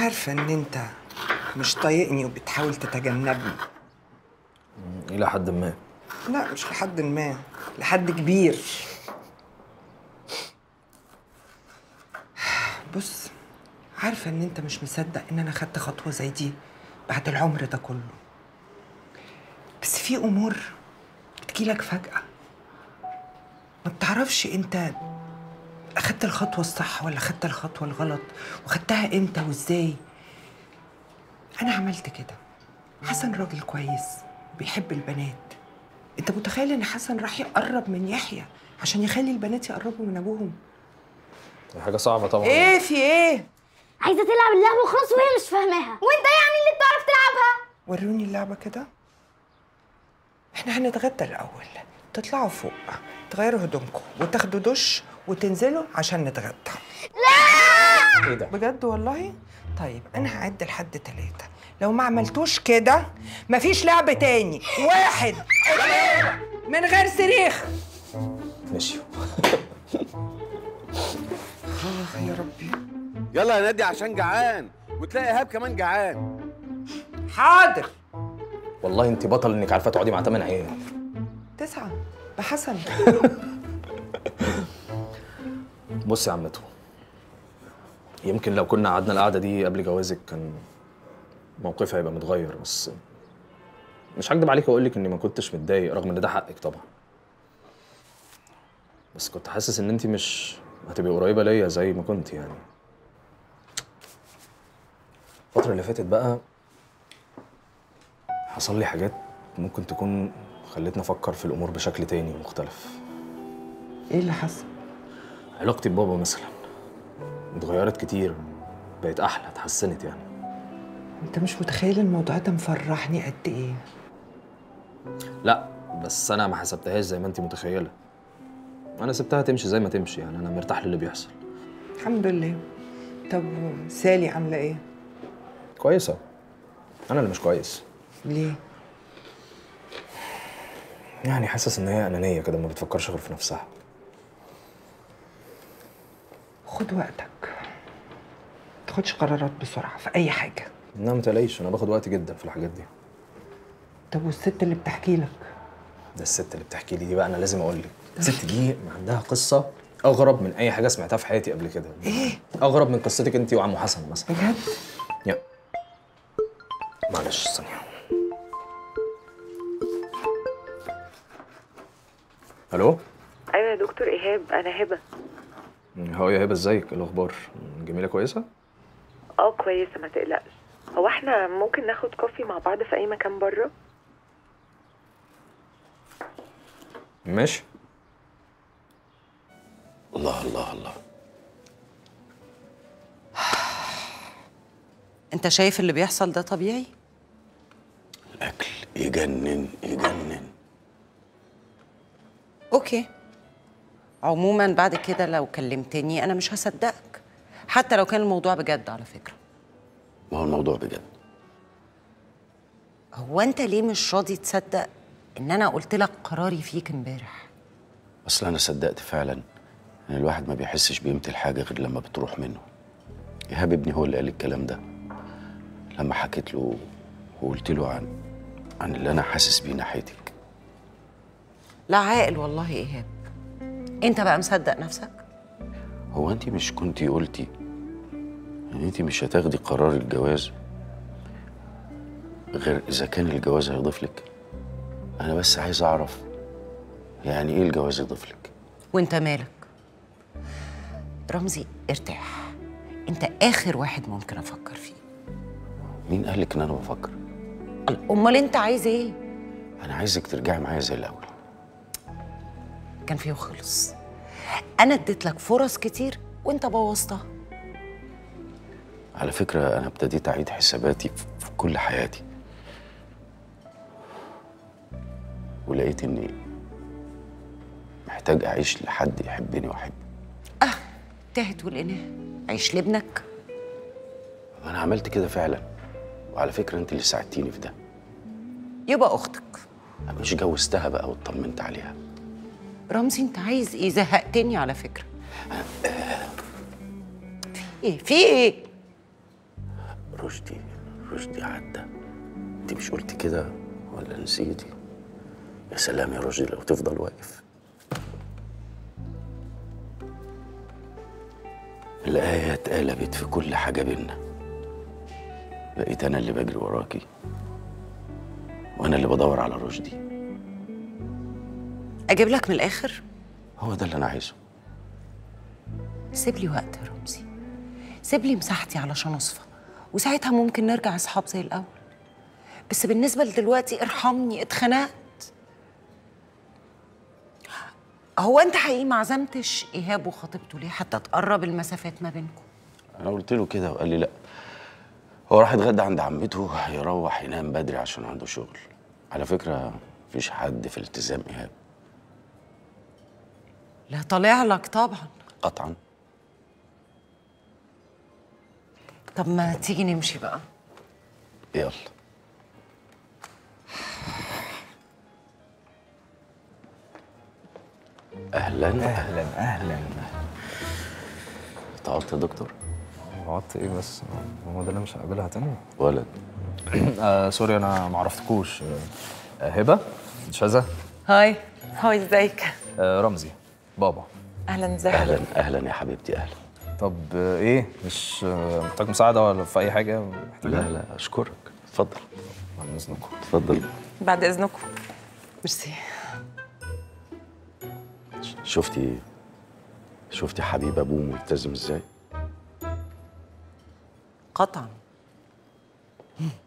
عارفة إن أنت مش طايقني وبتحاول تتجنبني الى حد ما لا مش لحد ما لحد كبير بص عارفة إن أنت مش مصدق إن أنا خدت خطوة زي دي بعد العمر ده كله بس في أمور بتجيلك فجأة ما بتعرفش أنت أخدت الخطوة الصح ولا أخدت الخطوة الغلط وخدتها إمتى وإزاي أنا عملت كده حسن راجل كويس بيحب البنات أنت متخيل إن حسن راح يقرب من يحيى عشان يخلي البنات يقربوا من أبوهم دي حاجه صعبه طبعا إيه في إيه؟ عايزه تلعب اللعبه وخلاص وهي مش فاهماها وانت يعني اللي بتعرف تلعبها وروني اللعبة كده احنا هنتغدى الأول تطلعوا فوق تغيروا هدومكم وتاخدوا دش وتنزلوا عشان نتغدى ايه ده بجد والله طيب انا هعد لحد تلاتة لو ما عملتوش كده مفيش لعب تاني واحد اتنين من غير صريخ ماشي آه يا ربي يلا يا نادي عشان جعان وتلاقي ايهاب كمان جعان حاضر والله انت بطل انك عارفه تقعدي مع تمن عيال تسعة بحسن بصي يا عمته يمكن لو كنا قعدنا القعده دي قبل جوازك كان موقفي هيبقى متغير بس مش هكدب عليك واقول لك اني ما كنتش متضايق رغم ان ده حقك طبعا بس كنت حاسس ان انت مش هتبقي قريبه ليا زي ما كنت يعني الفتره اللي فاتت بقى حصل لي حاجات ممكن تكون خلتني افكر في الامور بشكل تاني مختلف ايه اللي حصل؟ علاقتي ببابا مثلا اتغيرت كتير بقت احلى اتحسنت يعني انت مش متخيل الموضوع ده مفرحني قد ايه لا بس انا ما حسبتهاش زي ما انت متخيله انا سبتها تمشي زي ما تمشي يعني انا مرتاح للي بيحصل الحمد لله طب سالي عاملة ايه؟ كويسه انا اللي مش كويس ليه؟ يعني حاسس ان هي انانيه كده ما بتفكرش غير في نفسها خد وقتك تاخدش قرارات بسرعة في أي حاجة لا ما تقلقيش انا باخد وقت جدا في الحاجات دي طب والست اللي بتحكي لك ده الست اللي بتحكي لي دي بقى انا لازم اقول لك الست دي عندها قصه اغرب من اي حاجه سمعتها في حياتي قبل كده ايه؟ اغرب من قصتك انت وعمو حسن مثلا بجد؟ يا معلش ثانيه الو ايوه يا دكتور ايهاب انا هبه هو يا هبه ازيك إيه الاخبار جميله كويسه اه كويسه ما تقلقش هو احنا ممكن ناخد كوفي مع بعض في اي مكان بره ماشي الله الله الله انت شايف اللي بيحصل ده طبيعي الاكل يجنن يجنن اوكي عموما بعد كده لو كلمتني انا مش هصدقك حتى لو كان الموضوع بجد على فكره ما هو الموضوع بجد هو انت ليه مش راضي تصدق ان انا قلت لك قراري فيك امبارح اصل انا صدقت فعلا ان الواحد ما بيحسش بقيمه الحاجه غير لما بتروح منه ايهاب ابني هو اللي قال الكلام ده لما حكيت له وقلت له عن عن اللي انا حاسس بيه ناحيتك لا عاقل والله ايهاب انت بقى مصدق نفسك هو انت مش كنتي قلتي ان انت مش هتاخدي قرار الجواز غير اذا كان الجواز هيضيف لك انا بس عايز اعرف يعني ايه الجواز يضيف لك وانت مالك رمزي ارتاح انت اخر واحد ممكن افكر فيه مين قالك ان انا بفكر امال انت عايز ايه انا عايزك ترجعي معايا زي الاول كان فيه وخلص انا اديت لك فرص كتير وانت بوظتها على فكره انا ابتديت اعيد حساباتي في في كل حياتي ولقيت اني محتاج اعيش لحد يحبني واحبه تهت والإناه عيش لابنك انا عملت كده فعلا وعلى فكره انت اللي ساعدتيني في ده يبقى اختك أنا مش جوزتها بقى واطمنت عليها رمزي انت عايز ايه زهقتني على فكره في ايه في ايه رشدي رشدي عدى انت مش قلتي كده ولا نسيتي يا سلام يا رشدي لو تفضل واقف الآية اتقلبت في كل حاجة بينا بقيت أنا اللي بجري وراكي وأنا اللي بدور على رشدي اجيب لك من الاخر هو ده اللي أنا عايزه سيب لي وقت يا رمزي سيب لي مساحتي علشان اصفى وساعتها ممكن نرجع اصحاب زي الاول بس بالنسبه لدلوقتي ارحمني اتخنقت هو انت حقيقي ما عزمتش ايهاب وخطيبته ليه حتى تقرب المسافات ما بينكم أنا قلت له كده وقال لي لأ هو راح يتغدى عند عمته يروح ينام بدري عشان عنده شغل على فكرة مفيش حد في الالتزام إيهاب لا طالع لك طبعا قطعا طب ما تيجي نمشي بقى يلا اهلا اهلا اهلا تعبت يا دكتور قعدت ايه بس هو ده اللي مش هقابلها تاني ولد آه سوري انا ما عرفتكوش آه هبه شذا هاي هاي ازيك آه رمزي بابا اهلا ازيك اهلا اهلا يا حبيبتي اهلا طب آه ايه مش آه محتاج مساعده ولا في اي حاجه محتاجها لا لا اشكرك اتفضل عن اذنكم اتفضل بعد اذنكم ميرسي شفتي شفتي حبيب ابوه ملتزم ازاي قطعا